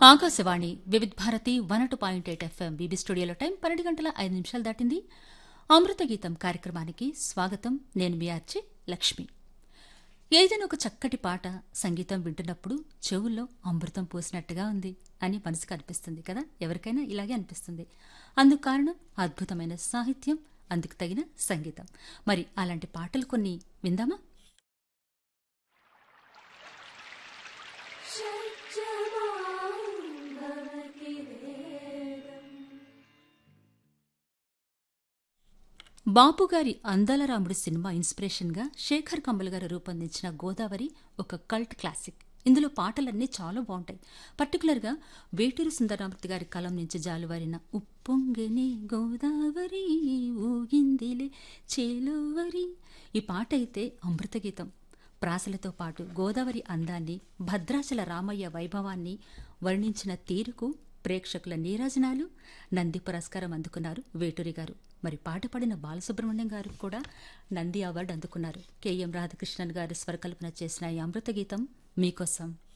Akashvani Vividh Bharati one two point eight FM బీబీ స్టూడియోలో time పన్నెండు గంటల ఐదు నిమిషాలు దాటింది అమృత గీతం కార్యక్రమానికి స్వాగతం నేను మీ ఆర్చి లక్ష్మి ఏదైనా ఒక చక్కటి పాట సంగీతం వింటున్నప్పుడు చెవుల్లో అమృతం పోసినట్టుగా ఉంది అని మనసుకు అనిపిస్తుంది కదా ఎవరికైనా ఇలాగే అనిపిస్తుంది అందుకు కారణం అద్భుతమైన సాహిత్యం అందుకు తగిన సంగీతం మరి అలాంటి పాటలు కొన్ని విందామా బాపుగారి అందాల రాముడు సినిమా ఇన్స్పిరేషన్గా శేఖర్ కమ్మల్ గారు రూపొందించిన గోదావరి ఒక కల్ట్ క్లాసిక్ ఇందులో పాటలన్నీ చాలా బాగుంటాయి పర్టికులర్గా వేటూరు సుందరరామూర్తి గారి కలం నుంచి జాలువారిన ఉప్పొంగని గోదావరి ఊగిందిలే చేలోవరి ఈ పాట అయితే అమృత గీతం ప్రాసలతో పాటు గోదావరి అందాన్ని భద్రాచల రామయ్య వైభవాన్ని వర్ణించిన తీరుకు ప్రేక్షకుల నీరాజనాలు నంది పురస్కారం అందుకున్నారు వేటూరి గారు మరి పాట పాడిన బాలసుబ్రహ్మణ్యం గారు కూడా నంది అవార్డు అందుకున్నారు కెఎం రాధాకృష్ణన్ గారు స్వరకల్పన చేసిన ఈ అమృత గీతం మీకోసం